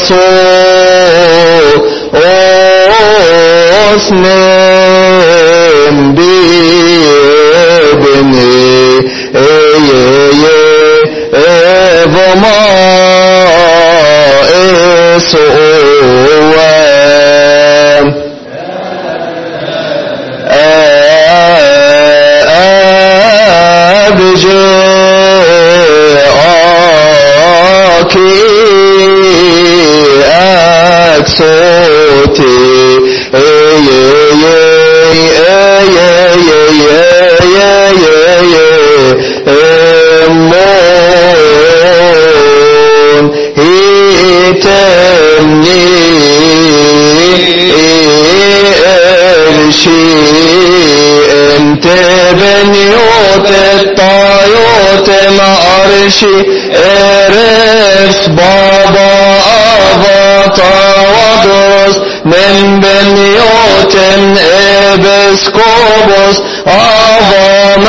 أسنم بابني ضما إسوان أبجاكي أكسوتي مون هيتمني ارشي انت بنيوت الطيوت الارشي ارس بابا ابطا ودرس من بنيوت ابسكوبوس ابا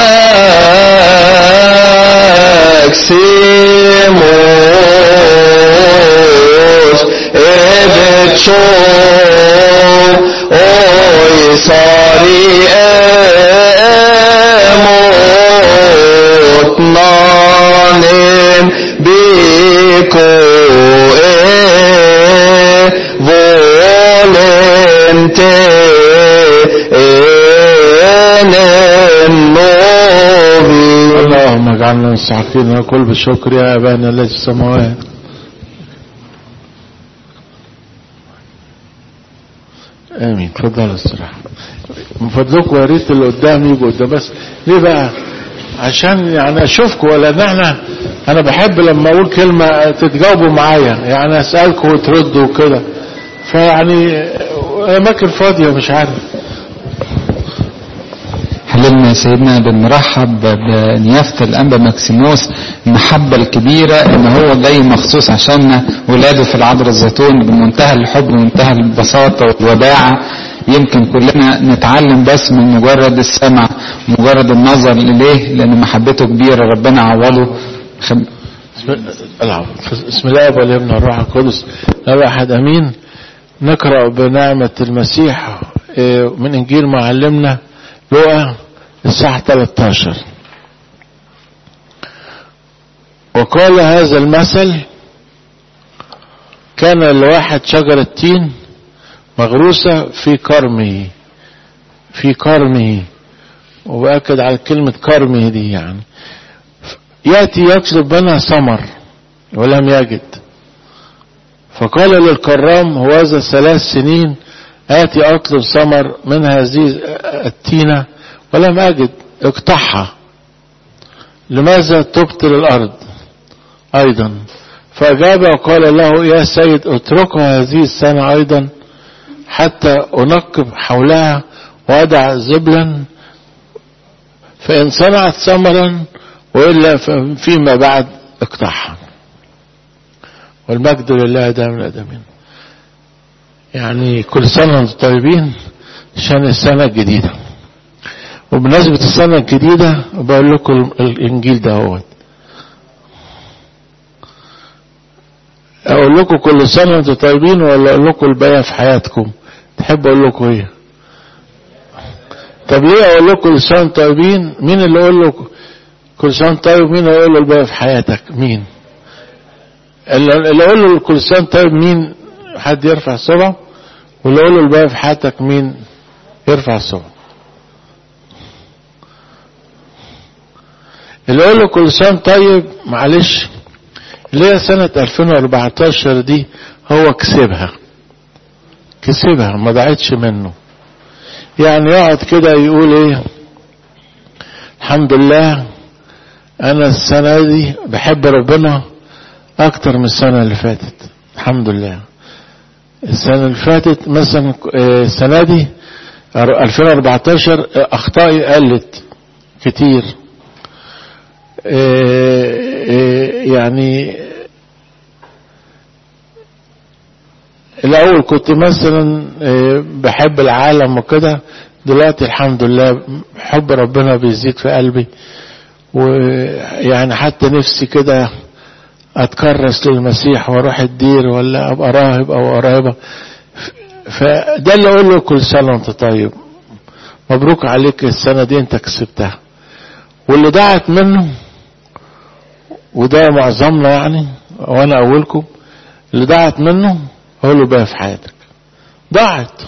ماكسيموس ابتشو اوي صاري اموت نانم بيكو ايه volente ennovi اللهم اجعلنا مستحقين نقول بالشكر يا ابانا الذي في السماوات امين اتفضل استراحة من فضلكم يا ريت اللي قدام يجوا قدام بس ليه بقى عشان يعني اشوفكم ولا ان احنا انا بحب لما اقول كلمة تتجاوبوا معايا يعني اسألكم وتردوا وكده فيعني اماكن فاضية مش عارف حللنا يا سيدنا بنرحب بنيافة الأنبا ماكسيموس المحبة الكبيرة إن هو جاي مخصوص عشاننا ولاده في العذراء الزيتون بمنتهى الحب ومنتهى البساطة والوداعة يمكن كلنا نتعلم بس من مجرد السمع مجرد النظر إليه لأن محبته كبيرة ربنا عوضه خب... بسم العب. بسم الله والابن والروح القدس لا أحد أمين نقرأ بنعمة المسيح إيه، من إنجيل معلمنا لقى الساعة 13 وقال هذا المثل كان لواحد شجرة تين مغروسة في كرمه في كرمه وبأكد على كلمة كرمه دي يعني يأتي يطلب منها ثمر ولم يجد فقال للكرام هوذا ثلاث سنين آتي أطلب ثمر من هذه التينة ولم أجد اقطعها لماذا تبطل الأرض أيضا فأجاب وقال له يا سيد اتركها هذه السنة أيضا حتى أنقب حولها وأدع زبلا فإن صنعت ثمرا وإلا فيما بعد اقطعها والمجد لله دائما الأدمين يعني كل سنة وانتم طيبين عشان السنة الجديدة وبمناسبة السنة الجديدة بقول لكم الإنجيل ده هو أقول لكم كل سنة وانتم طيبين ولا أقول لكم الباقي في حياتكم تحب أقول لكم إيه طب ليه أقول لكم كل سنة وانتم طيبين مين اللي أقول له كل سنة وانت طيب مين اللي أقول له الباقي في حياتك مين اللي أقول له كل سنة وانت طيب مين حد يرفع الصبع واللي أقول له الباقي في حياتك مين يرفع الصبع اللي أقول له كل سنة طيب معلش اللي هي سنة 2014 دي هو كسبها كسبها ما ضاعتش منه يعني يقعد كده يقول ايه الحمد لله انا السنة دي بحب ربنا اكتر من السنة اللي فاتت الحمد لله السنة اللي فاتت مثلا السنة دي 2014 اخطائي قلت كتير يعني الاول كنت مثلا بحب العالم وكده دلوقتي الحمد لله حب ربنا بيزيد في قلبي ويعني حتى نفسي كده اتكرس للمسيح واروح الدير ولا ابقى راهب او قرايبه فده اللي اقول له كل سنه وانت طيب مبروك عليك السنه دي انت كسبتها واللي ضاعت منه وده معظمنا يعني وانا اولكم اللي ضاعت منه هو اللي بقى في حياتك ضاعت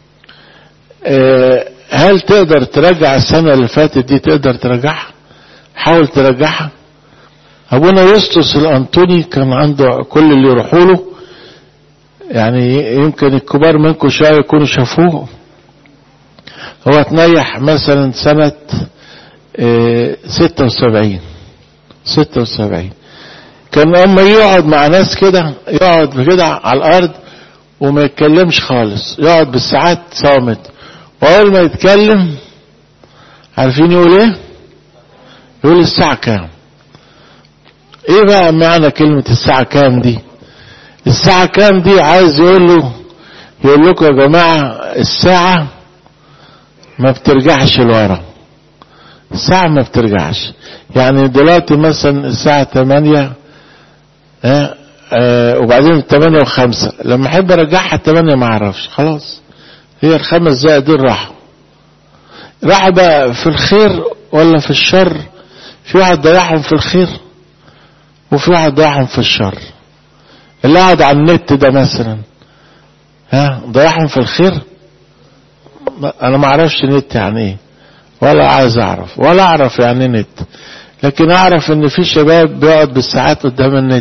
اه هل تقدر ترجع السنة اللي فاتت دي تقدر ترجعها حاول ترجعها ابونا يسطس الانطوني كان عنده كل اللي يروحوا له يعني يمكن الكبار منكم شوية يكونوا شافوه هو اتنيح مثلا سنة اه ستة وسبعين ستة وسبعين كان اما يقعد مع ناس كده يقعد كده على الارض وما يتكلمش خالص يقعد بالساعات صامت واول ما يتكلم عارفين يقول ايه يقول الساعة كام ايه بقى معنى كلمة الساعة كام دي الساعة كام دي عايز يقول له يقول لكم يا جماعة الساعة ما بترجعش لورا الساعة ما بترجعش يعني دلوقتي مثلا الساعة 8 اه اه وبعدين 8 و5 لما احب ارجعها 8 ما اعرفش خلاص هي الخمس دقايق دول راحوا راحوا بقى في الخير ولا في الشر في واحد ضيعهم في الخير وفي واحد ضيعهم في الشر اللي قاعد على النت ده مثلا ها ضيعهم في الخير انا ما اعرفش نت يعني ايه ولا عايز اعرف ولا اعرف يعني ايه نت لكن اعرف ان في شباب بيقعد بالساعات قدام النت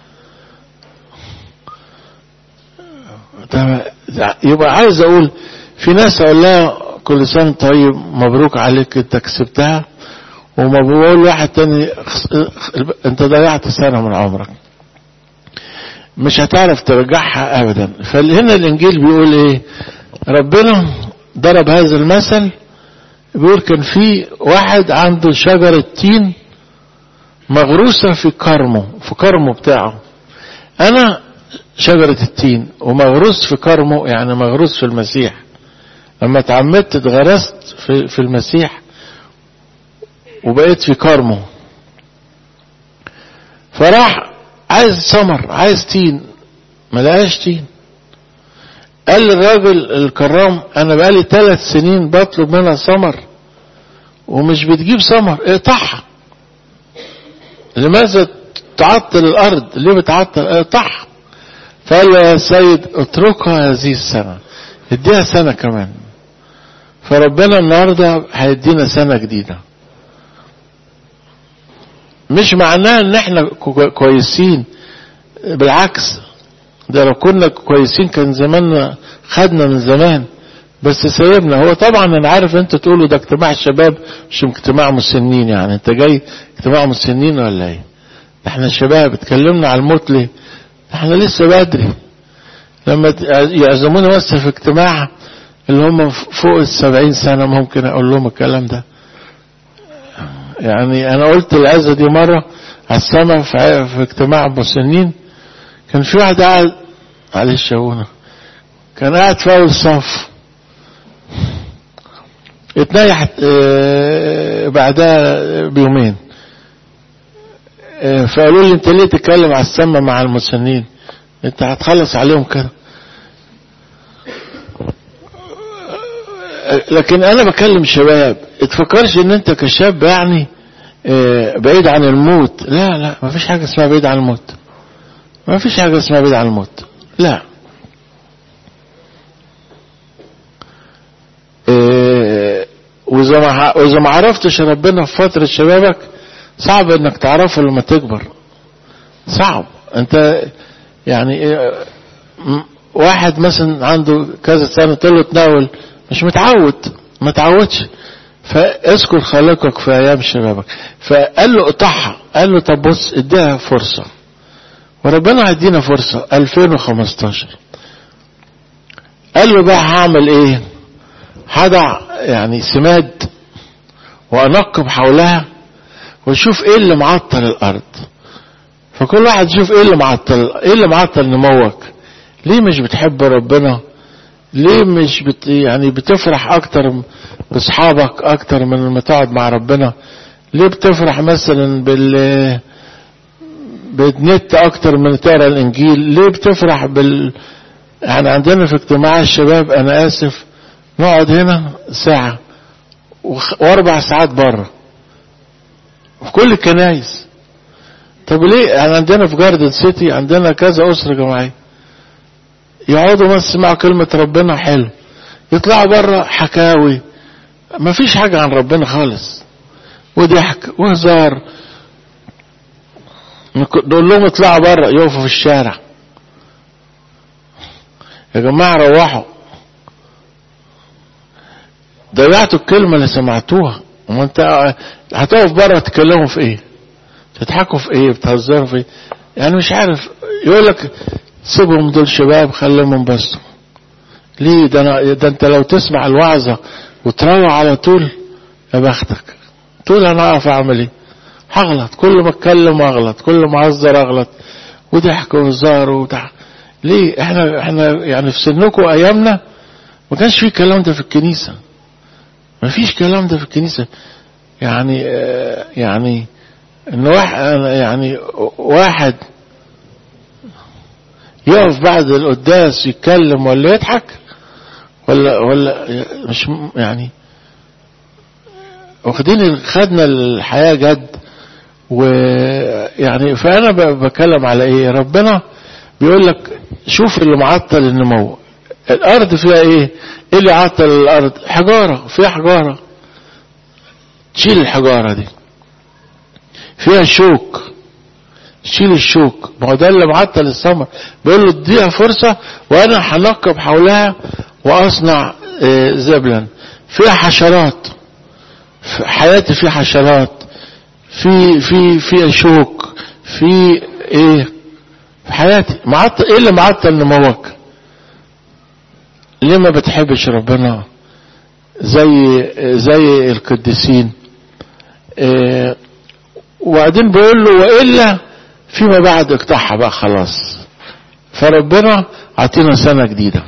يبقى عايز اقول في ناس اقول لها كل سنه طيب مبروك عليك انت كسبتها وما بقول واحد تاني انت ضيعت سنه من عمرك مش هتعرف ترجعها ابدا فهنا الانجيل بيقول ايه ربنا ضرب هذا المثل بيقول كان في واحد عنده شجرة تين مغروسة في كرمه في كرمه بتاعه انا شجرة التين ومغروس في كرمه يعني مغروس في المسيح لما اتعمدت اتغرست في, في المسيح وبقيت في كرمه فراح عايز ثمر عايز تين ما لقاش تين قال للراجل الكرام انا بقالي ثلاث سنين بطلب منها ثمر ومش بتجيب ثمر اقطعها لماذا تعطل الارض ليه بتعطل اقطعها فقال له يا سيد اتركها هذه السنة اديها سنة كمان فربنا النهاردة هيدينا سنة جديدة مش معناه ان احنا كويسين بالعكس ده لو كنا كويسين كان زماننا خدنا من زمان بس سيبنا هو طبعا انا عارف انت تقولوا ده اجتماع الشباب مش اجتماع مسنين يعني انت جاي اجتماع مسنين ولا ايه ده احنا شباب اتكلمنا على الموت ليه احنا لسه بدري لما يعزمونا بس في اجتماع اللي هم فوق السبعين سنة ممكن اقول لهم الكلام ده يعني انا قلت العزة دي مرة على السما في, في اجتماع مسنين كان في واحد قاعد معلش يا ابونا كان قاعد في اول صف اتنيح اه بعدها بيومين اه فقالوا لي انت ليه تتكلم على السما مع المسنين انت هتخلص عليهم كده لكن انا بكلم شباب اتفكرش ان انت كشاب يعني اه بعيد عن الموت لا لا ما فيش حاجة اسمها بعيد عن الموت ما فيش حاجة اسمها بعيد عن الموت لا إيه وإذا ما وإذا ما عرفتش ربنا في فترة شبابك صعب إنك تعرفه لما تكبر صعب أنت يعني إيه واحد مثلا عنده كذا سنة تقول له تناول مش متعود ما تعودش فاذكر خالقك في أيام شبابك فقال له اقطعها قال له طب بص اديها فرصة وربنا هيدينا فرصة 2015 قال له بقى هعمل ايه هضع يعني سماد وانقب حولها واشوف ايه اللي معطل الارض فكل واحد يشوف ايه اللي معطل ايه اللي معطل نموك ليه مش بتحب ربنا ليه مش بت يعني بتفرح اكتر باصحابك اكتر من لما تقعد مع ربنا ليه بتفرح مثلا بال بتنت اكتر من تقرا الانجيل ليه بتفرح بال يعني عندنا في اجتماع الشباب انا اسف نقعد هنا ساعة وخ- واربع ساعات بره في كل الكنايس طب ليه يعني عندنا في جاردن سيتي عندنا كذا اسرة جماعية يقعدوا بس يسمعوا كلمة ربنا حلو يطلعوا بره حكاوي ما فيش حاجة عن ربنا خالص وضحك وهزار نك- نقول لهم اطلعوا بره يقفوا في الشارع يا جماعة روحوا ضيعتوا الكلمة اللي سمعتوها وما انت هتقف بره تتكلموا في ايه تضحكوا في ايه بتهزروا في ايه يعني مش عارف يقول لك سيبهم دول شباب خليهم بس ليه ده, أنا ده انت لو تسمع الوعظة وتروح على طول يا بختك تقول انا اقف اعمل ايه هغلط كل ما اتكلم اغلط كل ما اهزر اغلط وضحك وهزار وبتاع ليه احنا احنا يعني في سنكم ايامنا ما كانش في الكلام ده في الكنيسه ما فيش كلام ده في الكنيسه يعني آه، يعني ان واحد يعني واحد يقف بعد القداس يتكلم ولا يضحك ولا ولا مش م- يعني واخدين خدنا الحياه جد ويعني فانا ب- بتكلم على ايه ربنا بيقول لك شوف اللي معطل النمو الارض فيها ايه ايه اللي عطل الارض حجاره فيها حجاره تشيل الحجاره دي فيها شوك شيل الشوك ما هو ده اللي معطل الثمر بيقول له اديها فرصه وانا هنقب حولها واصنع آه، زبلا فيها حشرات في حياتي فيها حشرات في في في شوك في ايه في حياتي معطل ايه اللي معطل نموك ليه ما بتحبش ربنا زي زي القديسين إيه وبعدين بيقول له والا فيما بعد اقطعها بقى خلاص فربنا عطينا سنه جديده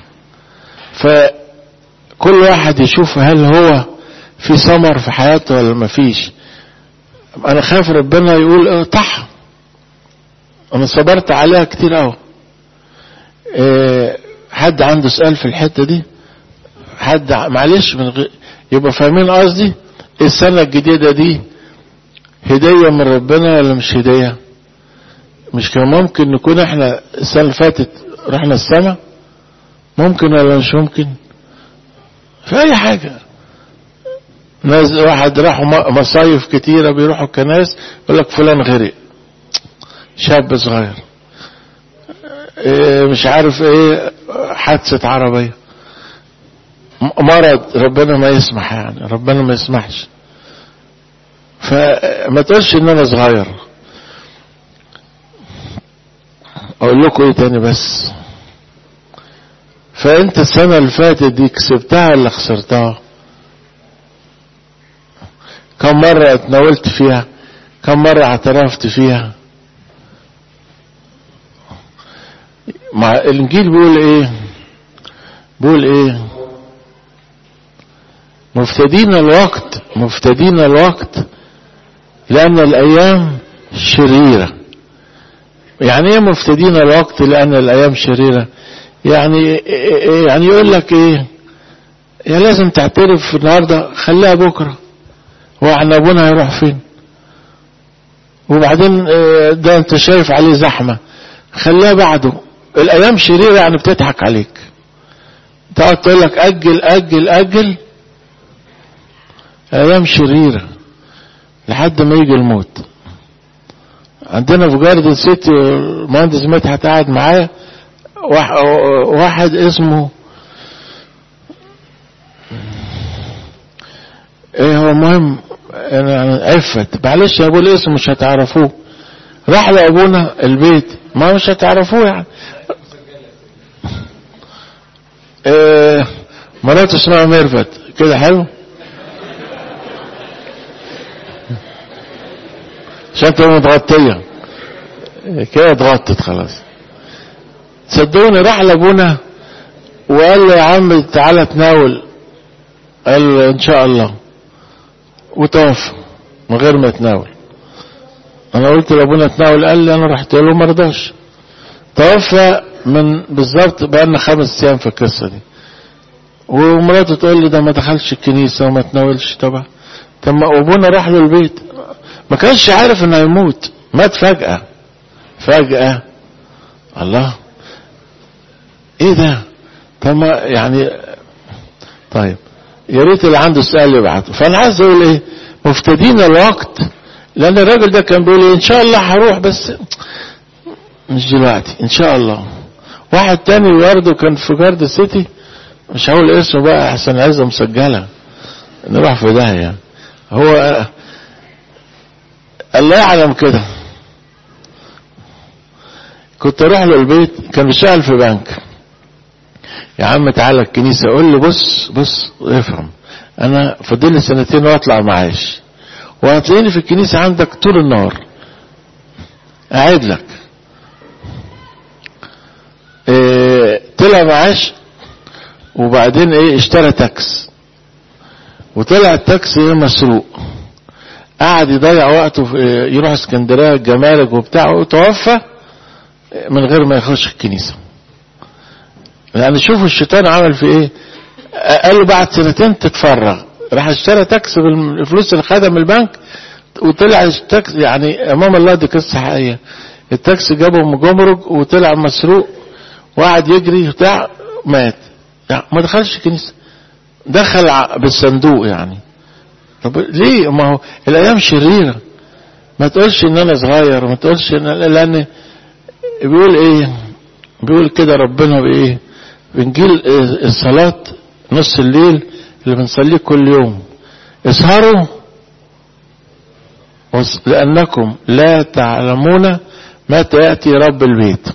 فكل واحد يشوف هل هو في ثمر في حياته ولا ما فيش انا خايف ربنا يقول اقطعها انا صبرت عليها كتير قوي إيه حد عنده سؤال في الحته دي حد ع- معلش من غير يبقى فاهمين قصدي السنه الجديده دي هديه من ربنا ولا مش هديه مش كان ممكن نكون احنا السنه اللي فاتت رحنا السما ممكن ولا مش ممكن في اي حاجه ناس واحد راحوا م- مصايف كتيرة بيروحوا الكنائس يقول لك فلان غرق شاب صغير إيه مش عارف ايه حادثة عربية م- مرض ربنا ما يسمح يعني ربنا ما يسمحش فما تقولش ان انا صغير اقول لكم ايه تاني بس فانت السنة اللي فاتت دي كسبتها ولا خسرتها كم مرة اتناولت فيها كم مرة اعترفت فيها مع الانجيل بيقول ايه بيقول ايه مفتدين الوقت مفتدين الوقت لان الايام شريرة يعني ايه مفتدين الوقت لان الايام شريرة يعني يعني يقول لك ايه يا لازم تعترف النهارده خليها بكره هو احنا ابونا هيروح فين وبعدين آه، ده انت شايف عليه زحمة خليها بعده الايام شريرة يعني بتضحك عليك تقعد تقول لك اجل اجل اجل ايام شريرة لحد ما يجي الموت عندنا في جاردن سيتي المهندس مدحت قاعد معايا واحد, واحد اسمه ايه هو مهم انا عفت معلش اقول اسم مش هتعرفوه راح لابونا البيت ما مش هتعرفوه يعني إيه مراته اسمها ميرفت كده حلو عشان تبقى متغطية كده اتغطت خلاص صدقوني راح لابونا وقال له يا عم تعالى تناول قال له ان شاء الله وتوفى من غير ما يتناول انا قلت لابونا تناول قال لي انا رحت له ما رضاش توفى من بالظبط بقالنا خمس ايام في القصه دي ومراته تقول لي ده ما دخلش الكنيسه وما تناولش طبعا طب ما ابونا راح له البيت ما كانش عارف انه هيموت مات فجاه فجاه الله ايه ده طب ما يعني طيب يا ريت اللي عنده سؤال يبعته فانا عايز اقول ايه مفتدين الوقت لان الراجل ده كان بيقول ايه ان شاء الله هروح بس مش دلوقتي ان شاء الله واحد تاني برضه كان في جارد سيتي مش هقول اسمه بقى احسن عزه مسجله نروح في ده يعني هو الله يعلم كده كنت اروح له البيت كان بيشتغل في بنك يا عم تعالى الكنيسة قول لي بص بص افهم انا فاضل لي سنتين واطلع معاش وهتلاقيني في الكنيسة عندك طول النهار اعد لك إيه طلع معاش وبعدين ايه اشترى تاكس وطلع التاكس ايه مسروق قعد يضيع وقته في يروح اسكندريه الجمارك وبتاع وتوفى من غير ما يخش الكنيسه يعني شوفوا الشيطان عمل في ايه قال له بعد سنتين تتفرغ راح اشترى تاكس بالفلوس اللي خدها من البنك وطلع التاكس يعني امام الله دي قصه حقيقيه التاكس جابه من جمرك وطلع مسروق وقعد يجري بتاع مات يعني ما دخلش الكنيسه دخل بالصندوق يعني طب ليه ما هو الايام شريره ما تقولش ان انا صغير ما تقولش ان لان بيقول ايه بيقول كده ربنا بايه بنجيل الصلاة نص الليل اللي بنصليه كل يوم اسهروا لأنكم لا تعلمون متى يأتي رب البيت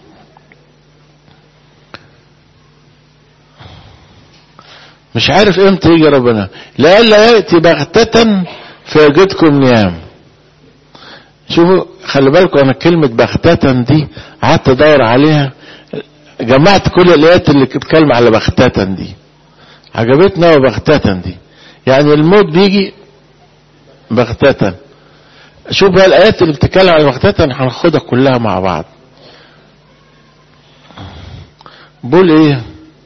مش عارف امتى يجي ربنا لئلا يأتي بغتة فيجدكم نيام شوفوا خلي بالكم انا كلمة بغتة دي قعدت ادور عليها جمعت كل الايات اللي بتتكلم على بغتة دي عجبتنا وبغتة دي يعني الموت بيجي بغتة شوف بقى الايات اللي بتتكلم على بغتة هناخدها كلها مع بعض بقول ايه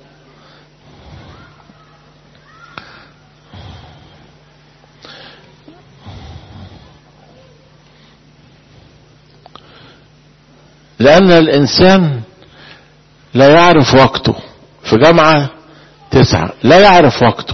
لأن الإنسان لا يعرف وقته في جامعة تسعة لا يعرف وقته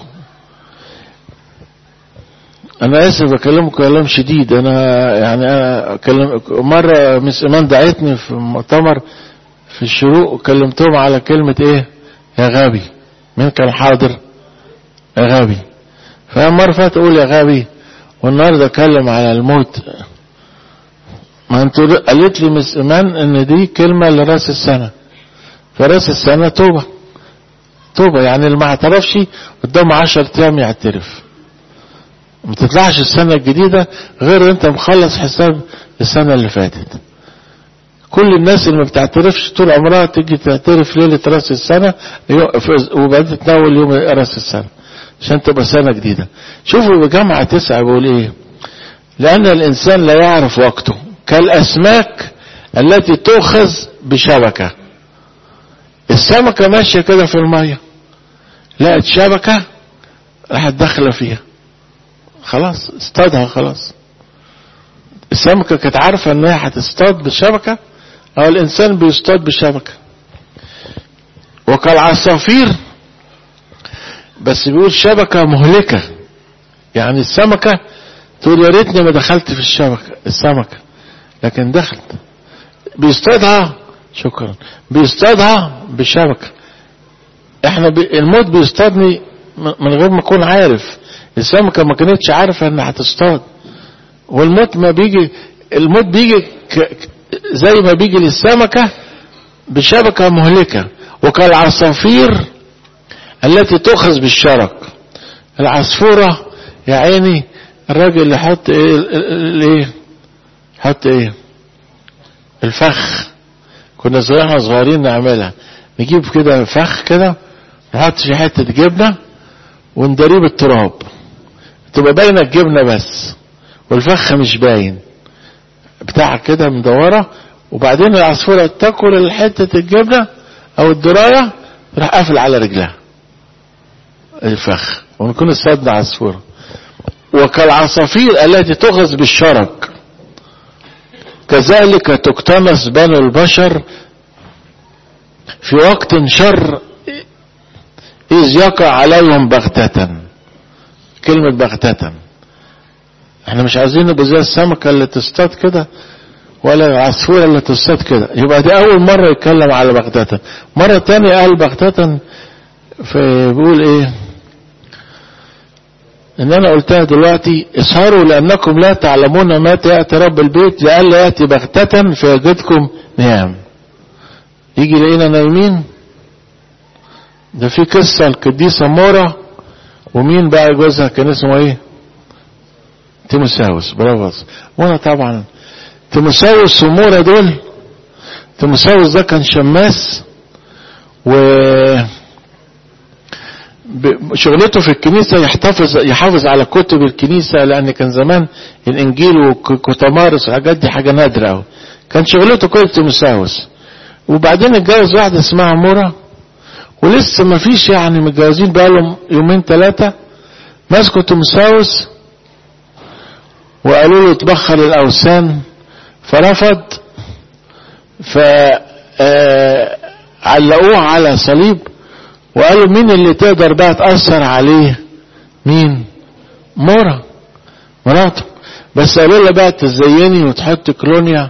أنا آسف بكلمكم كلام شديد أنا يعني أنا أكلم مرة مس إيمان دعتني في مؤتمر في الشروق وكلمتهم على كلمة إيه يا غبي مين كان حاضر يا غبي فمرة فاتت أقول يا غبي والنهارده أتكلم على الموت ما انتوا قالت لي مس ايمان ان دي كلمه لراس السنه فراس السنه توبه توبه يعني اللي ما اعترفش قدامه 10 ايام يعترف ما تطلعش السنه الجديده غير انت مخلص حساب السنه اللي فاتت كل الناس اللي ما بتعترفش طول عمرها تيجي تعترف ليله راس السنه وبعدين تتناول يوم راس السنه عشان تبقى سنه جديده شوفوا بجامعه تسعه بيقول ايه لان الانسان لا يعرف وقته كالأسماك التي تؤخذ بشبكة السمكة ماشية كده في المية لقت شبكة راحت داخلة فيها خلاص اصطادها خلاص السمكة كانت عارفة انها هتصطاد بالشبكة او الانسان بيصطاد بالشبكة وكالعصافير بس بيقول شبكة مهلكة يعني السمكة تقول يا ريتني ما دخلت في الشبكة السمكة لكن دخلت بيصطادها شكرا بيصطادها بالشبكة احنا بي الموت بيصطادني من غير ما اكون عارف السمكة ما كانتش عارفة انها هتصطاد والموت ما بيجي الموت بيجي زي ما بيجي للسمكة بشبكة مهلكة وكالعصافير التي تؤخذ بالشرك العصفورة يا عيني الراجل يحط ايه الايه حط ايه الفخ كنا صغيرين صغيرين نعملها نجيب كده فخ كده نحط فيه حتة جبنة وندريه بالتراب تبقى باينة الجبنة بس والفخ مش باين بتاع كده مدورة وبعدين العصفورة تاكل حتة الجبنة او الدراية تروح قافل على رجلها الفخ ونكون الصدر عصفورة وكالعصافير التي تغز بالشرك كذلك تقتنص بنو البشر في وقت شر إذ يقع عليهم بغتة كلمة بغتة احنا مش عايزين نبقى زي السمكة اللي تصطاد كده ولا العصفورة اللي تصطاد كده يبقى دي أول مرة يتكلم على بغتة مرة تانية قال بغتة فبيقول ايه ان انا قلتها دلوقتي اسهروا لانكم لا تعلمون متى ياتي رب البيت لئلا ياتي بغتة فيجدكم نيام يجي لقينا نايمين ده في قصة القديسة مورا ومين بقى جوزها كان اسمه ايه تيموساوس برافو مورا طبعا تيموساوس ومورا دول تيموساوس ده كان شماس و شغلته في الكنيسة يحتفظ يحافظ على كتب الكنيسة لأن كان زمان الإنجيل وكتمارس والحاجات دي حاجة نادرة أوي كان شغلته كل تيموساوس وبعدين اتجوز واحدة اسمها مورا ولسه ما فيش يعني متجوزين بقالهم يومين ثلاثة مسكوا تيموساوس وقالوا له تبخر الأوثان فرفض فعلقوه على صليب وقالوا مين اللي تقدر بقى تأثر عليه مين مورا مراته بس قالوا لها بقى تزيني وتحط كلونيا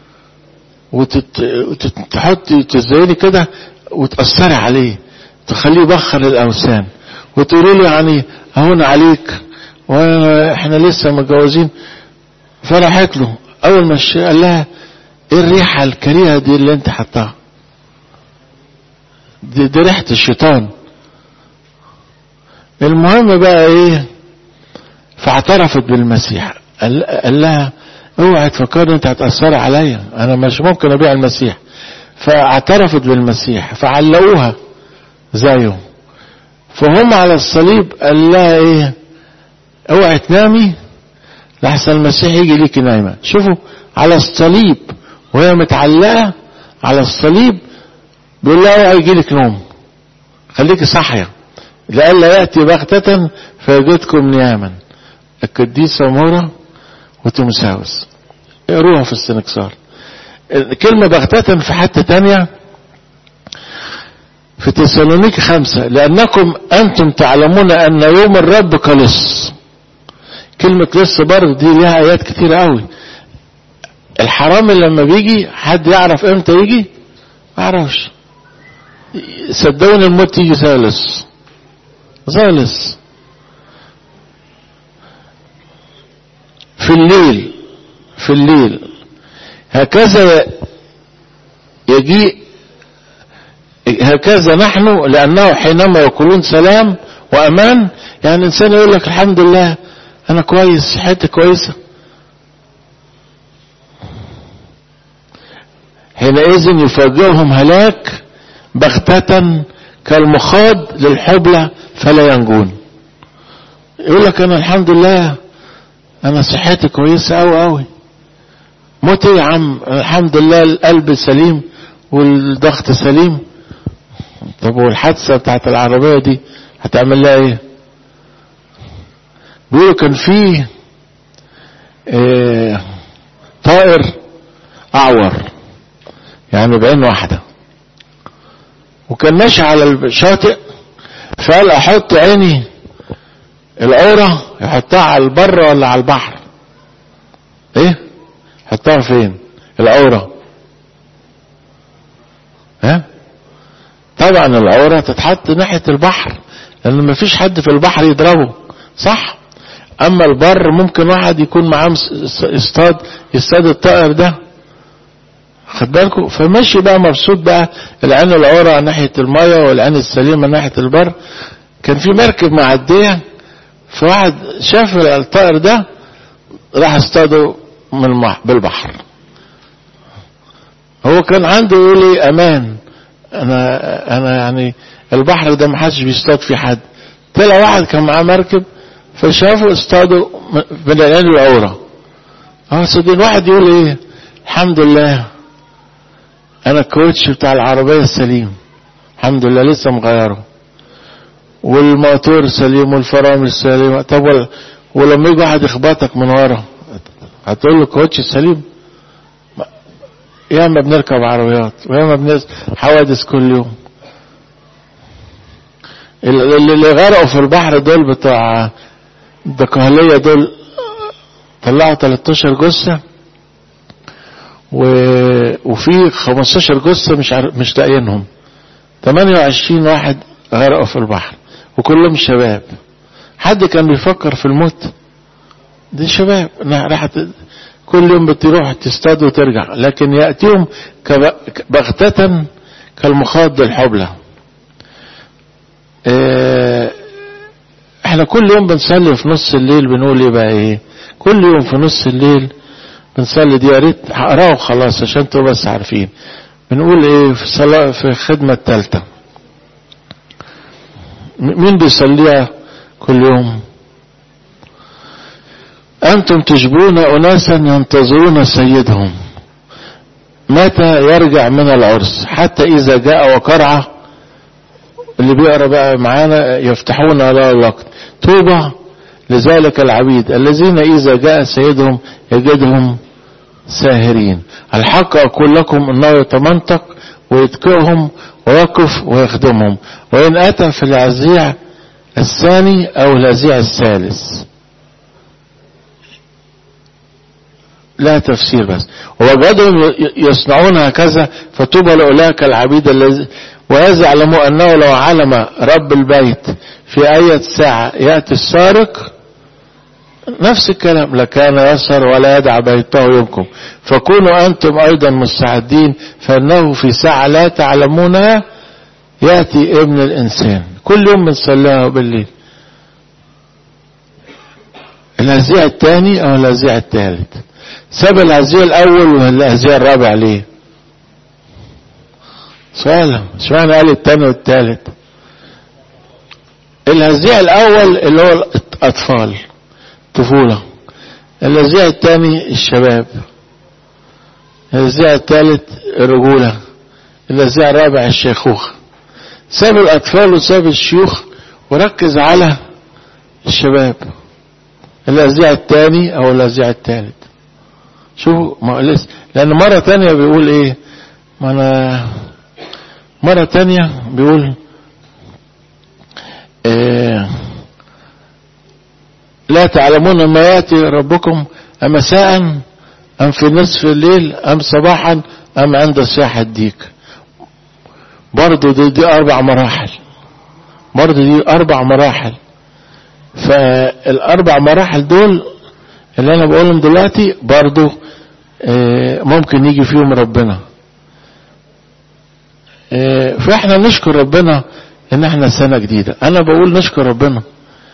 وتحط تزيني كده وتأثري عليه تخليه يبخر الأوثان وتقولي له يعني هون عليك واحنا لسه متجوزين فرحت له اول ما قال لها ايه الريحة الكريهة دي اللي انت حطاها دي, دي ريحة الشيطان المهم بقى ايه فاعترفت بالمسيح قال, قال لها اوعي تفكرني انت هتأثر عليا انا مش ممكن ابيع المسيح فاعترفت بالمسيح فعلقوها زيه فهم على الصليب قال لها ايه اوعي تنامي لحسن المسيح يجي ليكي نايمة شوفوا على الصليب وهي متعلقة على الصليب بيقول لها اوعي يجي لك نوم خليكي صاحية لئلا يأتي بغتة فيجدكم نياما القديسة مورا وتمساوس اقروها في السنكسار كلمة بغتة في حتة تانية في تسالونيك خمسة لأنكم أنتم تعلمون أن يوم الرب كلص كلمة لص برضه دي ليها آيات كتير قوي الحرامي لما بيجي حد يعرف امتى يجي ما يعرفش صدقوني الموت يجي ثالث ثالث في الليل في الليل هكذا يجيء هكذا نحن لأنه حينما يقولون سلام وأمان يعني الإنسان يقول لك الحمد لله أنا كويس صحتي كويسة حينئذ يفاجئهم هلاك بغتة كالمخاض للحبلة فلا ينجون يقول لك أنا الحمد لله أنا صحتي كويسة أوي أوي موت يا عم الحمد لله القلب سليم والضغط سليم طب والحادثة بتاعت العربية دي هتعمل لها ايه بيقولوا كان فيه اه طائر اعور يعني بعين واحدة وكان ماشي على الشاطئ فقال احط عيني العورة يحطها على البر ولا على البحر ايه حطها فين العورة ها طبعا العورة تتحط ناحية البحر لان مفيش حد في البحر يضربه صح اما البر ممكن واحد يكون معاه يصطاد يصطاد الطائر ده خد بالكم فماشي بقى مبسوط بقى العين العورة ناحية المية والعين السليمة ناحية البر كان في مركب معدية فواحد شاف الطائر ده راح اصطاده من بالبحر هو كان عنده يقول لي امان انا انا يعني البحر ده ما حدش بيصطاد فيه حد طلع واحد كان معاه مركب فشافه اصطادوا من العين العوره اه صدق واحد يقول ايه الحمد لله انا الكوتش بتاع العربية السليم الحمد لله لسه مغيره والموتور سليم والفرامل سليمة طب وال- ولما يجي واحد يخبطك من ورا هتقول له كوتش سليم ما- ياما بنركب عربيات وياما بنركب حوادث كل يوم ال- اللي اللي غرقوا في البحر دول بتوع الدقهلية دول طلعوا 13 جثة و... وفي 15 جثة مش عارف مش لاقيينهم 28 واحد غرقوا في البحر وكلهم شباب حد كان بيفكر في الموت دي شباب انها راحت كل يوم بتروح تصطاد وترجع لكن يأتيهم كب- بغتة كالمخاض الحبلى اه، احنا كل يوم بنصلي في نص الليل بنقول ايه بقى ايه كل يوم في نص الليل بنصلي دي يا ريت هقراه خلاص عشان تبقوا بس عارفين بنقول ايه في صلاة في الخدمة الثالثة م- مين بيصليها كل يوم أنتم تجبون أناسا ينتظرون سيدهم متى يرجع من العرس حتى إذا جاء وقرعة اللي بيقرأ بقى معانا يفتحون له الوقت طوبى لذلك العبيد الذين إذا جاء سيدهم يجدهم ساهرين الحق أقول لكم أنه يتمنطق ويتكئهم ويقف ويخدمهم وإن أتى في العزيع الثاني أو العزيع الثالث لا تفسير بس ووجدهم يصنعون هكذا فطوبى لأولئك العبيد الذي وهذا يعلموا أنه لو علم رب البيت في أي ساعة يأتي السارق نفس الكلام لكان يسهر ولا يدع بيته يمكم فكونوا أنتم أيضا مستعدين فإنه في ساعة لا تعلمونها يأتي ابن الإنسان كل يوم بنصليها بالليل الهزيع الثاني أو الهزيع الثالث ساب الهزيع الأول والهزيع الرابع ليه سؤال اشمعنى قال الثاني والثالث الهزيع الأول اللي هو الأطفال طفولة الهزيع الثاني الشباب الهزيع الثالث الرجولة الهزيع الرابع الشيخوخة ساب الأطفال وساب الشيوخ وركز على الشباب الهزيع الثاني أو الهزيع الثالث شوفوا ما لسه لأن مرة تانية بيقول إيه ما أنا مرة تانية بيقول إيه لا تعلمون ما يأتي ربكم أمساء أم في نصف الليل أم صباحا أم عند صياح الديك برضو دي, دي أربع مراحل برضو دي أربع مراحل فالأربع مراحل دول اللي أنا بقولهم دلوقتي برضو ممكن يجي فيهم ربنا فاحنا نشكر ربنا ان احنا سنة جديدة انا بقول نشكر ربنا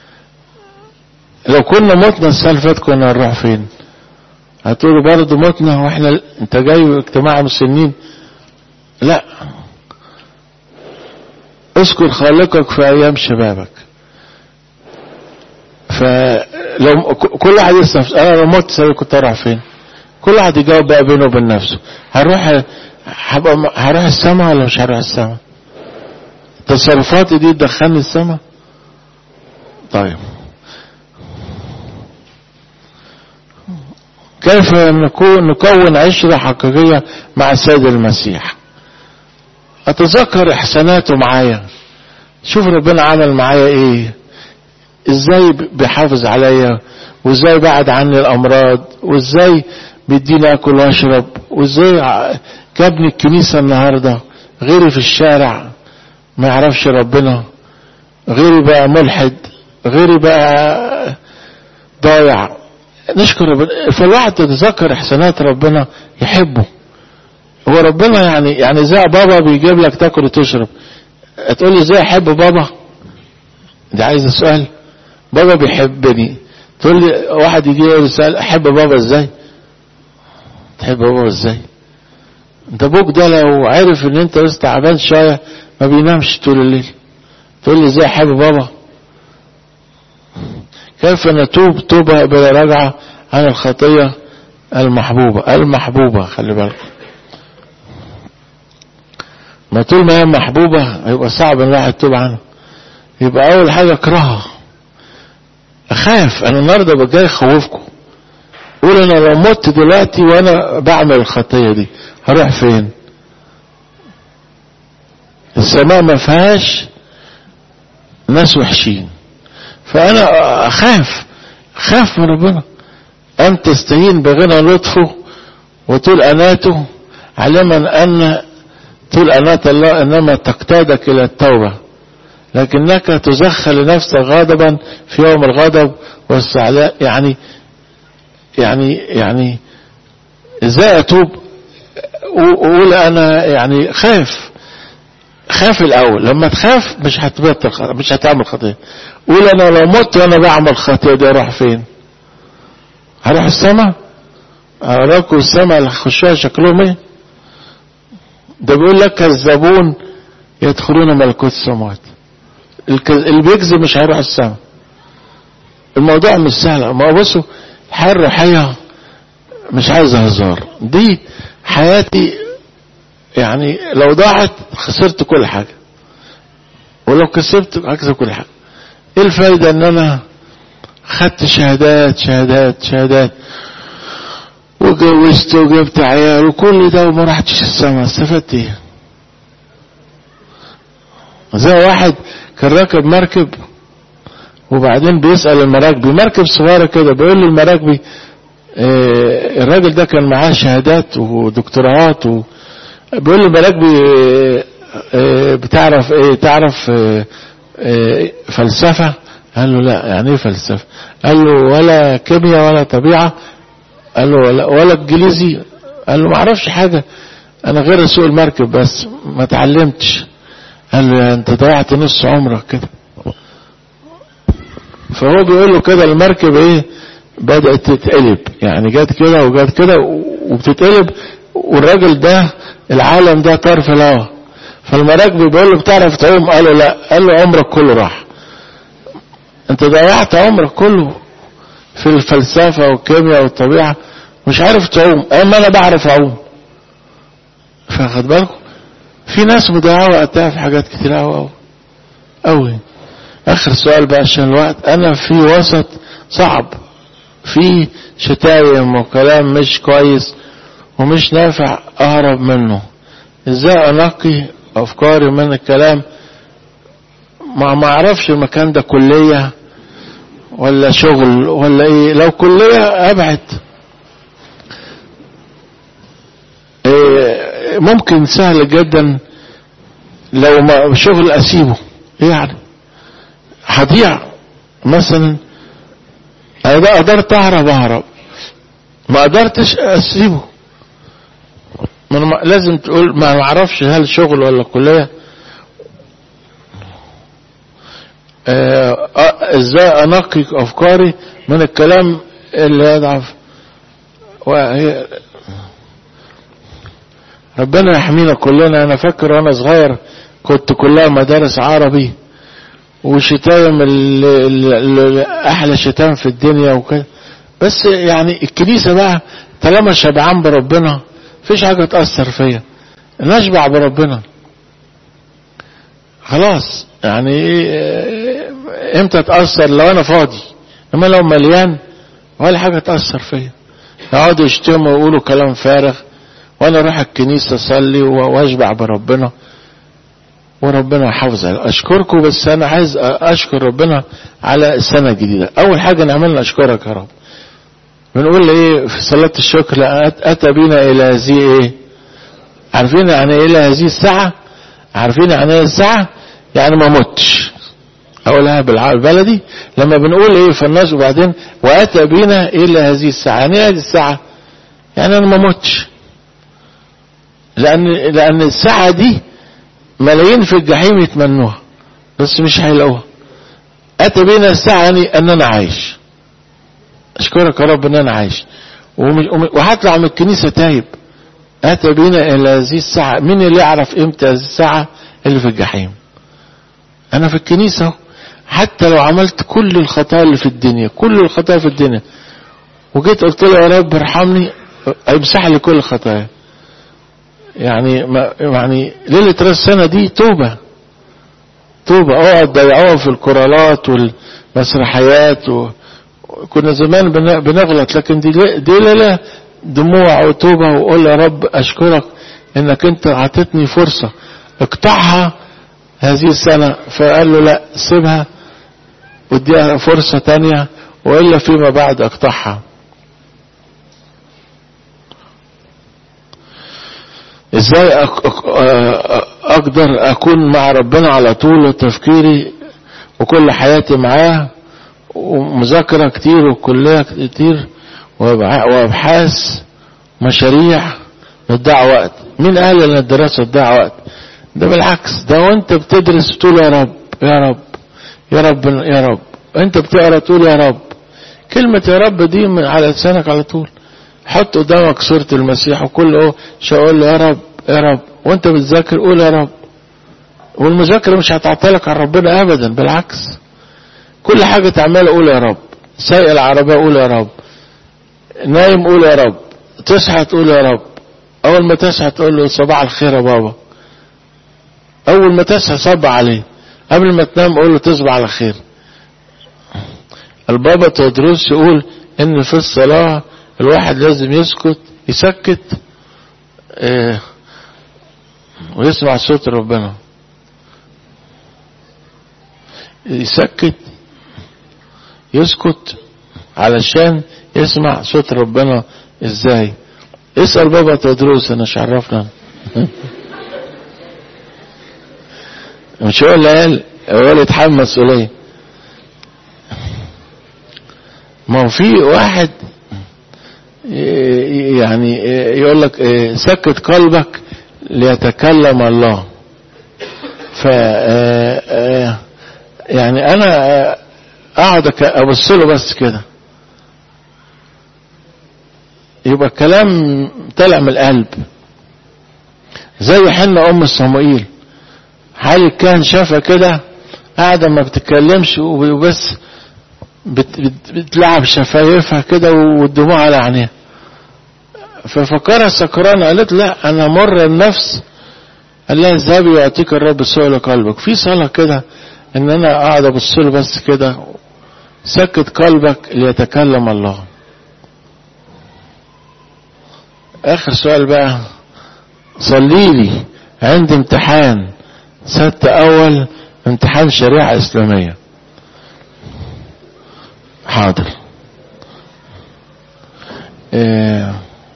لو كنا متنا السنة اللي فاتت كنا هنروح فين هتقولوا برضه متنا واحنا انت جاي اجتماع مسنين لا اذكر خالقك في ايام شبابك فلو كل واحد يسأل انا لو مت سنة كنت اروح فين كل واحد يجاوب بقى بينه وبين نفسه هروح هبقى هروح السماء ولا مش هروح السماء تصرفاتي دي تدخلني السماء طيب كيف نكون نكون عشرة حقيقية مع السيد المسيح اتذكر احساناته معايا شوف ربنا عمل معايا ايه ازاي بيحافظ عليا وازاي بعد عني الامراض وازاي بيديني اكل واشرب وازاي جابني الكنيسة النهاردة غيري في الشارع ما يعرفش ربنا غيري بقى ملحد غيري بقى ضايع نشكر ربنا فالواحد تتذكر احسانات ربنا يحبه هو ربنا يعني يعني زي بابا بيجيب لك تاكل وتشرب تقول لي ازاي احب بابا ده عايز سؤال بابا بيحبني تقول لي واحد يجي يسال احب بابا ازاي تحب بابا ازاي انت ابوك ده لو عرف ان انت لسه تعبان شويه ما بينامش طول الليل تقول لي ازاي احب بابا كيف نتوب توبة بلا رجعة عن الخطية المحبوبة المحبوبة خلي بالك ما طول ما هي محبوبة هيبقى صعب ان الواحد يتوب عنها يبقى اول حاجة اكرهها اخاف انا النهارده بقى جاي اخوفكم قول انا لو مت دلوقتي وانا بعمل الخطية دي هروح فين السماء ما فيهاش ناس وحشين فانا اخاف خاف من ربنا أن تستهين بغنى لطفه وطول أناته علما أن طول أنات الله إنما تقتادك إلى التوبة لكنك تزخل لنفسك غضبا في يوم الغضب والسعلاء يعني يعني يعني ازاي اتوب وقول انا يعني خاف خاف الاول لما تخاف مش هتبطل مش هتعمل خطيه قول انا لو مت وانا بعمل خطيه دي اروح فين هروح السماء اراكم السماء اللي هخشوها شكلهم ايه ده بيقول لك كذابون يدخلون ملكوت السماوات اللي بيكذب مش هيروح السماء الموضوع مش سهل ما بصوا الحياه الروحيه مش عايزه هزار دي حياتي يعني لو ضاعت خسرت كل حاجه ولو كسبت هكسب كل حاجه ايه الفايده ان انا خدت شهادات شهادات شهادات وجوزت وجبت عيال وكل ده وما رحتش السما استفدت ايه زي واحد كان راكب مركب وبعدين بيسأل المراكبي مركب صغيرة كده بيقول للمراكبي اه الراجل ده كان معاه شهادات ودكتوراهات و بيقول للمراكبي اه اه بتعرف ايه تعرف فلسفة قال له لا يعني ايه فلسفة قال له ولا كيمياء ولا طبيعة قال له ولا, ولا انجليزي قال له ما اعرفش حاجة انا غير اسوق المركب بس ما اتعلمتش قال له انت ضيعت نص عمرك كده فهو بيقول له كده المركب ايه بدأت تتقلب يعني جت كده وجت كده وبتتقلب والراجل ده العالم ده طرف الهوا فالمراكب بيقول له بتعرف تعوم قال له لا قال له عمرك كله راح انت ضيعت عمرك كله في الفلسفة والكيمياء والطبيعة مش عارف تعوم اما انا بعرف اعوم فاخد بالكم في ناس مضيعة وقتها في حاجات كتير قوي قوي قوي اخر سؤال بقى عشان الوقت انا في وسط صعب في شتايم وكلام مش كويس ومش نافع اهرب منه ازاي انقي افكاري من الكلام ما ما اعرفش المكان ده كلية ولا شغل ولا ايه لو كلية ابعد إيه ممكن سهل جدا لو ما شغل اسيبه يعني هضيع مثلا اذا قدرت اهرب اهرب ما قدرتش اسيبه ما لازم تقول ما اعرفش هل شغل ولا كليه ازاي انقي افكاري من الكلام اللي يضعف وهي ربنا يحمينا كلنا انا فاكر وانا صغير كنت كلها مدارس عربي وشتايم احلى شتام في الدنيا وكده بس يعني الكنيسة بقى طالما شبعان بربنا فيش حاجة تأثر فيا نشبع بربنا خلاص يعني امتى تأثر لو انا فاضي اما لو مليان ولا حاجة تأثر فيا يقعدوا يشتموا ويقولوا كلام فارغ وانا اروح الكنيسة اصلي واشبع بربنا وربنا يحافظ عليه اشكركم بس انا عايز اشكر ربنا على السنة الجديدة اول حاجة نعملها اشكرك يا رب بنقول ايه في صلاة الشكر اتى بنا الى هذه ايه عارفين يعني ايه الى هذه الساعة عارفين يعني ايه الساعة يعني ما متش اقولها بالبلدي لما بنقول ايه في الناس وبعدين واتى بنا الى هذه الساعة يعني ايه هذه الساعة يعني انا ما متش لان لان الساعة دي ملايين في الجحيم يتمنوها بس مش هيلاقوها اتى بنا الساعة يعني ان انا عايش اشكرك يا رب ان انا عايش وهطلع من الكنيسة تايب اتى بنا الى هذه الساعة مين اللي يعرف امتى هذه الساعة اللي في الجحيم انا في الكنيسة حتى لو عملت كل الخطايا اللي في الدنيا كل الخطايا في الدنيا وجيت قلت له يا رب ارحمني هيمسح لي كل خطايا يعني ما يعني ليلة راس السنة دي توبة توبة اقعد ضيعوها في الكورالات والمسرحيات و... كنا زمان بن- بنغلط لكن دي دي ليلة دموع وتوبة وقول يا رب اشكرك انك انت اعطيتني فرصة اقطعها هذه السنة فقال له لا سيبها واديها فرصة تانية وإلا فيما بعد اقطعها ازاي أك- أك- آه، اقدر اكون مع ربنا على طول وتفكيري وكل حياتي معاه ومذاكرة كتير وكلية كتير وأبع- وابحاث مشاريع بتضيع وقت مين قال ان الدراسة تضيع وقت ده بالعكس ده وانت بتدرس تقول يا رب يا رب يا رب يا رب انت بتقرا تقول يا رب كلمة يا رب دي من على لسانك على طول حط قدامك صورة المسيح وكل اهو شاول له يا رب يا رب وانت بتذاكر قول يا رب والمذاكرة مش هتعطلك عن ربنا ابدا بالعكس كل حاجة تعملها قول يا رب سايق العربية قول يا رب نايم قول يا رب تصحى تقول يا رب اول ما تصحى تقول له صباح الخير يا بابا اول ما تصحى صب عليه قبل ما تنام قول له تصبح على خير البابا تدرس يقول ان في الصلاة الواحد لازم يسكت يسكت اه ويسمع صوت ربنا يسكت يسكت علشان يسمع صوت ربنا ازاي اسأل بابا تدرس انا مش عرفنا مش هو اللي قال هو اللي يتحمل مسؤولية ما هو في واحد يعني يقول لك سكت قلبك ليتكلم الله ف يعني انا اقعد ابص له بس كده يبقى الكلام طلع من القلب زي حنا ام صموئيل حال كان شافها كده قاعدة ما بتتكلمش وبس بت بت بتلعب شفايفها كده والدموع على عينيها ففكرها سكرانة قالت لا انا مر النفس قال لها اذهبي يعطيك الرب سؤل قلبك في صلاة كده ان انا قاعد ابص له بس كده سكت قلبك ليتكلم الله اخر سؤال بقى صلي لي عندي امتحان ست اول امتحان شريعة اسلامية حاضر اه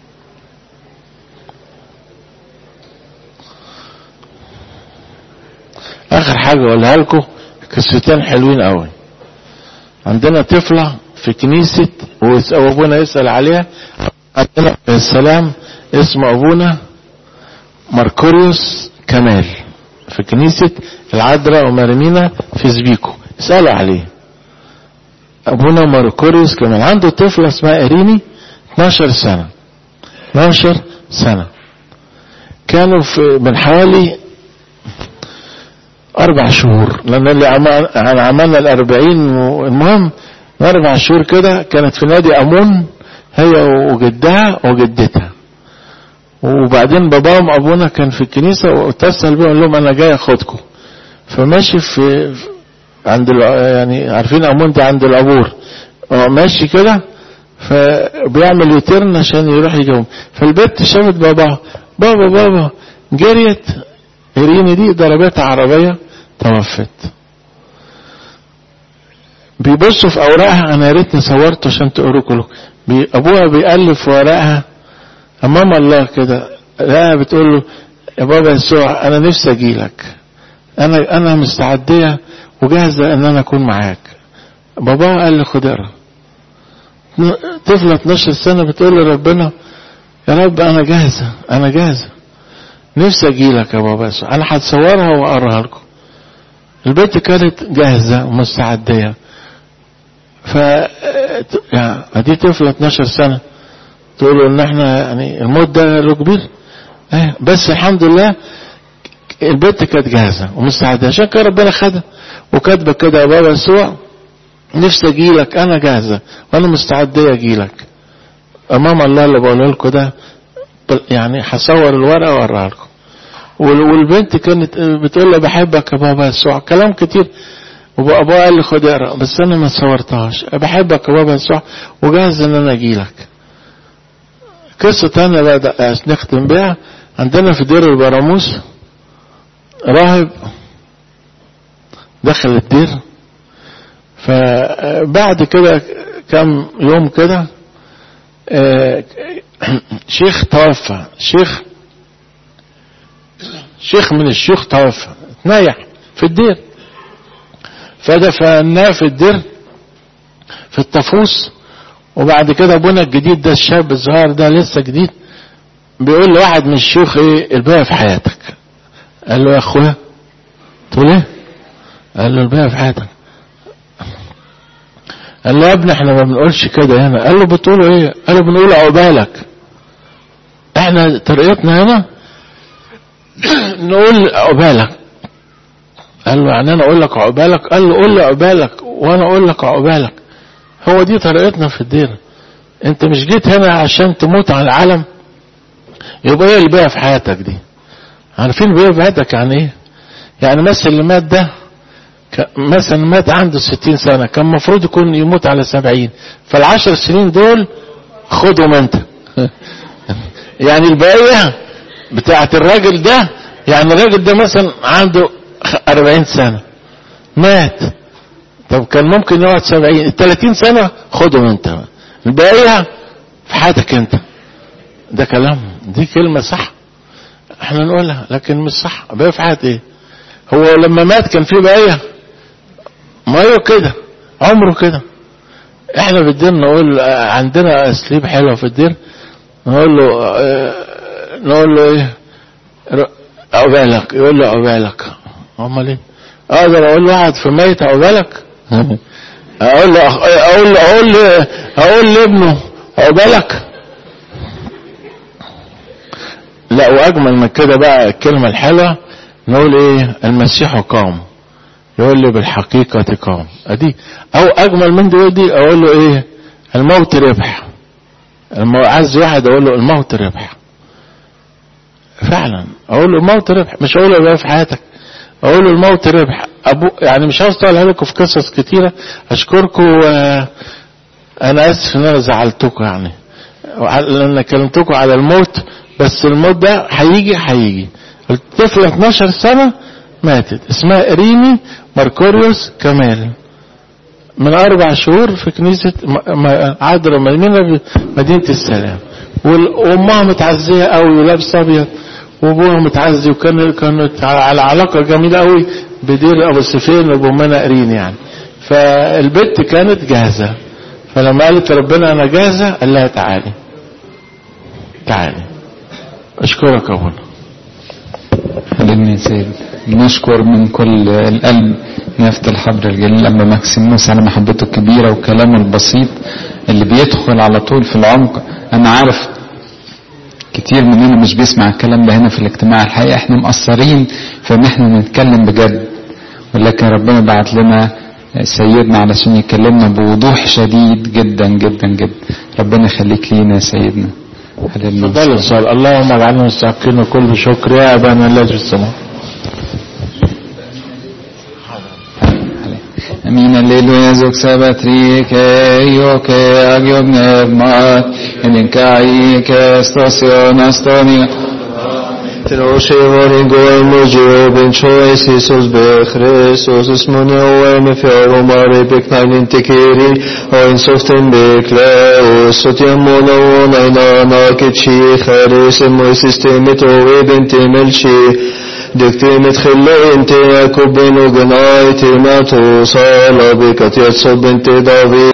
اخر حاجة اقولها لكم قصتين حلوين قوي عندنا طفلة في كنيسة وابونا يسأل عليها عندنا السلام اسمه ابونا ماركوريوس كمال في كنيسة العذراء ومرمينا في زبيكو اسألوا عليه ابونا ماركوريوس كمال عنده طفلة اسمها اريني 12 سنة 12 سنة كانوا في من حوالي اربع شهور لان اللي عمل عملنا الاربعين المهم اربع شهور كده كانت في نادي امون هي وجدها وجدتها وبعدين باباهم ابونا كان في الكنيسة واتصل بيهم لهم انا جاي اخدكم فماشي في عند يعني عارفين امون ده عند العبور ماشي كده فبيعمل يوتيرن عشان يروح يجاوب فالبنت شافت بابا بابا بابا جريت إريني دي ضربتها عربية توفت بيبصوا في أوراقها أنا يا ريتني صورته عشان تقروا كله بي أبوها بيألف ورقها أمام الله كده لا بتقول له يا بابا يسوع أنا نفسي أجيلك أنا أنا مستعدية وجاهزة إن أنا أكون معاك باباها قال لي خد اقرا طفلة 12 سنة بتقول لربنا يا رب أنا جاهزة أنا جاهزة نفسي اجيلك يا بابا يسوع انا هتصورها واقراها لكم البنت كانت جاهزة ومستعدية ف يعني دي طفلة 12 سنة تقولوا ان احنا يعني الموت ده له كبير اه بس الحمد لله البنت كانت جاهزة ومستعدة عشان كده ربنا خدها وكاتبة كده يا بابا يسوع نفسي اجيلك انا جاهزة وانا مستعدية اجيلك امام الله اللي بقوله لكم ده بل- يعني هصور الورقه واوريها لكم وال- والبنت كانت بتقول لي بحبك يا بابا يسوع كلام كتير وابوها قال لي خد اقرا بس انا ما صورتهاش بحبك يا بابا يسوع وجاهز ان انا اجي لك قصه تانية بقى ده- نختم بيها عندنا في دير البراموس راهب دخل الدير فبعد كده كم يوم كده آه، شيخ توفى شيخ شيخ من الشيوخ توفى اتنيح في الدير فدفناه في الدير في الطفوس وبعد كده ابونا الجديد ده الشاب الصغير ده لسه جديد بيقول لواحد من الشيوخ ايه الباقي في حياتك قال له يا اخويا تقول ايه قال له الباقي في حياتك قال له يا ابني احنا ما بنقولش كده هنا قال له بتقولوا ايه قال له بنقول عقبالك احنا طريقتنا هنا نقول عقبالك قال له يعني انا اقول لك عقبالك قال له قول لي عقبالك وانا اقول لك عقبالك هو دي طريقتنا في الدين انت مش جيت هنا عشان تموت على العالم يبقى ايه اللي بقى في حياتك دي عارفين بقى في حياتك يعني ايه يعني مثلا اللي مات ده ك- مثلا مات عنده ستين سنة كان المفروض يكون يموت على سبعين فالعشر سنين دول خدهم انت يعني الباقية بتاعت الراجل ده يعني الراجل ده مثلا عنده خ- أربعين سنة مات طب كان ممكن يقعد سبعين التلاتين سنة خدهم انت الباقية في حياتك انت ده كلام دي كلمة صح احنا نقولها لكن مش صح بقى في حياة ايه هو لما مات كان في بقية ما هو كده عمره كده احنا في الدين نقول آه، عندنا اسلوب حلو في الدين نقول له آه، نقول له ايه ر- عقبالك يقول له عقبالك امال ايه اقدر اقول لواحد في ميت عقبالك اقول له أخ- اقول له اقول له اقول لابنه عقبالك لا واجمل من كده بقى الكلمه الحلوه نقول ايه المسيح قام يقول لي بالحقيقه قام ادي او اجمل من دي دي اقول له ايه الموت ربح المو... عايز واحد اقول له الموت ربح فعلا اقول له الموت ربح مش اقول له بقى في حياتك اقول له الموت ربح ابو يعني مش عاوز اطول عليكم في قصص كتيره اشكركم و... انا اسف ان انا زعلتكم يعني لان كلمتكم على الموت بس الموت ده هيجي هيجي الطفله 12 سنه ماتت اسمها ريمي ماركوريوس كمال من اربع شهور في كنيسه م- م- عذراء ميمونه في مدينه السلام وال- وامها متعزيه قوي ولابسه ابيض وابوها متعزي وكان كانت على علاقه جميله قوي بدير ابو سفين وبامنا قرين يعني فالبت كانت جاهزه فلما قالت ربنا انا جاهزه قال لها تعالي تعالي اشكرك يا ابونا حبيبنا يا سيد نشكر من كل القلب نيافة الحبر الجليل أما ماكسيموس على محبته الكبيرة وكلامه البسيط اللي بيدخل على طول في العمق أنا عارف كتير مننا مش بيسمع الكلام ده هنا في الاجتماع الحقيقة احنا مقصرين في ان احنا نتكلم بجد ولكن ربنا بعت لنا سيدنا علشان يكلمنا بوضوح شديد جدا جدا جدا ربنا يخليك لينا يا سيدنا هللويا. تفضلوا الصلاة اللهم اجعلنا مستحقين كل شكر يا ابانا الذي في السماء Min alleluia zog sabatrike, ioke agiog nevmat, enin kai kestasyon astonia. Troši varingojimu džiubin čojas Isus be Kristus, usmune oemi fjaro mare beknainin tekiri, oin soften bekleus, sotjem mola onaina nakichi, خارس مو سيستمت وابن تملشي دكتيمت خلي انت يا كوبين وجناي تيماتو صالة بك تيتصب انت دافي